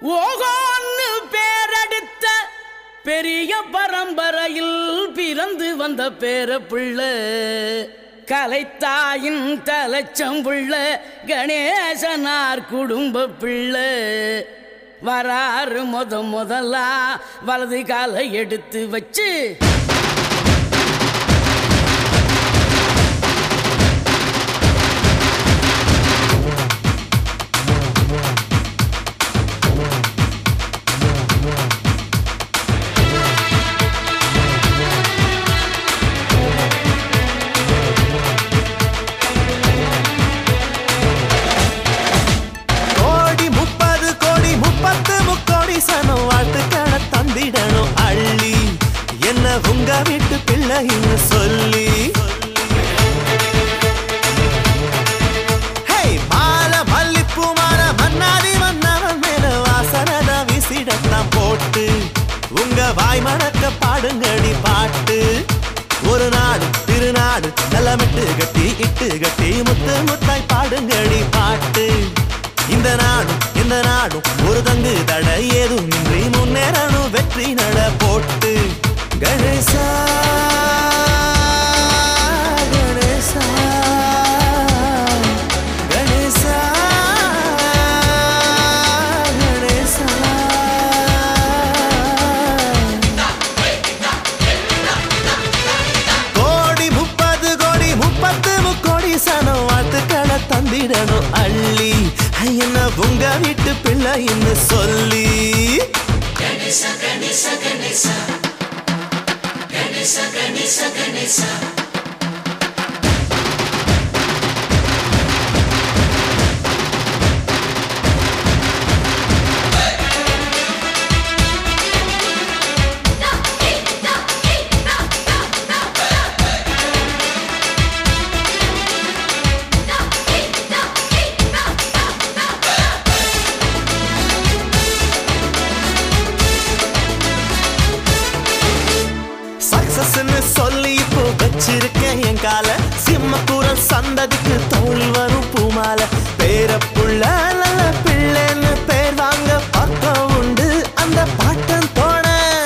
ஓகோன்னு பேரெடுத்த பெரிய பரம்பரையில் பிறந்து வந்த பேர பிள்ளை கலைத்தாயின் தலைச்சம் புள்ள கணேசனார் குடும்ப பிள்ளை வராறு முத முதலா வலது காலை எடுத்து வச்சு கோடி முப்பது கோடி முப்பத்து முக்கோடி சனம் வாழ்த்துக்களை தந்திடணும் அள்ளி என்ன உங்க வீட்டு பிள்ளைன்னு சொல்லி ஹே, மாலை, மல்லிப்பூ மாலை, மன்னாதி மன்னவன் மேல வாசனத விசிடத்தான் போட்டு உங்க வாய் மணக்க பாடுங்கடி பாட்டு ஒரு நாடு திருநாடு நலமிட்டு கட்டி இட்டு கட்டி முத்து முத்தாய் பாடுங்கடி பாட்டு இந்த நாடும் இந்த நாடும் ஒரு தங்கு தடை ஏதும் இன்றி முன்னேறணும் வெற்றி நட போட்டு கணேசா கணேசா கணேசா கணேசா கோடி முப்பது கோடி முப்பத்து முக்கோடி சனம் வாழ்த்துக்களை தந்திடணும் அள்ளி என்ன உங்க வீட்டு பிள்ளைன்னு சொல்லி சக்சஸ்ன்னு சொல்லி இப்போ வச்சிருக்கேன் என் கால சிம்மக்குரல் சந்ததிக்கு தோல் வரும் பூமால பேர புள்ள நல்ல பிள்ளைன்னு பேர் வாங்க பக்கம் உண்டு அந்த பாட்டன் தோண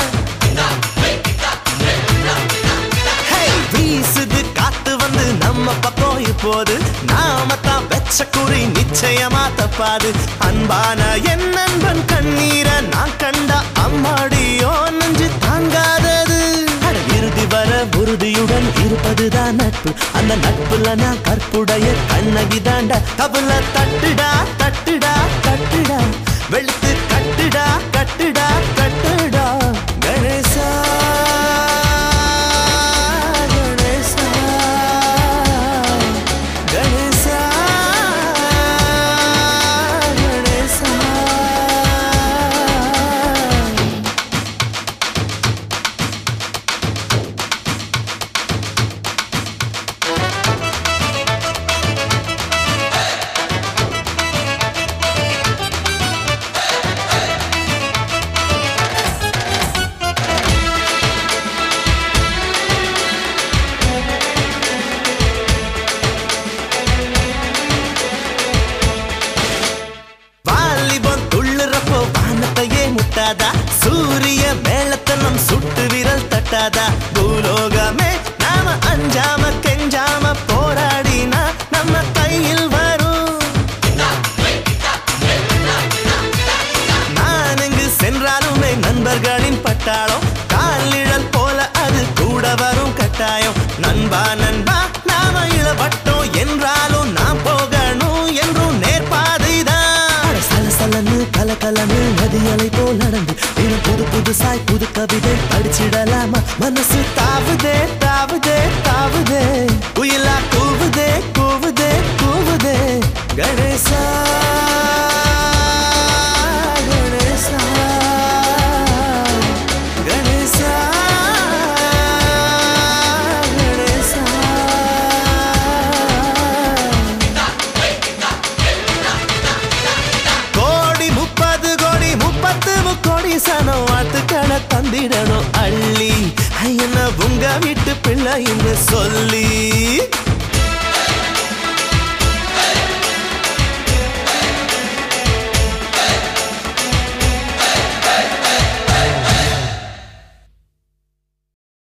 ஹே, வீசுது காத்து வந்து நம்ம பக்கம் இப்போது நாம தான் வெச்ச குறி நிச்சயமா தப்பாது அன்பான என் நண்பன் கண்ணீரை நான் கண்ட அம்மாடியோ நெஞ்சு தாங்காதது அட, இறுதி வர உறுதியுடன் இருப்பதுதான் நட்பு அந்த நட்புல நான் கற்புடைய கண்ணகி தாண்ட தபுல தட்டுடா தட்டுடா தட்டுடா வெளுத்து கட்டுடா கட்டுடா கட்டுடா கணேசா கணேசா கணேசா கணேசா வாலிபம் துள்ளுறப்போ வானத்தையே முட்டாதா சூரிய மேலத்தை நம் சுட்டு விரல் தட்டாதா பூலோகமே நாம அஞ்சாம கெஞ்சாம போராடினா நம்ம கையில் வரும் நான் எங்கு சென்றாலுமே நண்பர்களின் பட்டாளம் காலிழல் போல அது கூட வரும் கட்டாயம் நண்பா நண்பா நாம இளவட்டோம் என்றாலும் நாம் போகணும் என்றும் நேர்பாதைதான் சலசலன்னு கலகலன்னு நதி அலை போல் நடந்து தினம் புது புதுசாய் புது கவிதை படிச்சிடலாமா மனசு தாவுதே தாவுதே தாவுதே குயிலா கூவுதே கூவுதே கூவுதே கணேசா கணேசா கணேசா கணேசா கோடி முப்பது கோடி முப்பத்து முக்கோடி சனம் வாழ்த்துக்களை தந்திடணும் அள்ளி என்ன உங்க வீட்டு பிள்ளைன்னு சொல்லி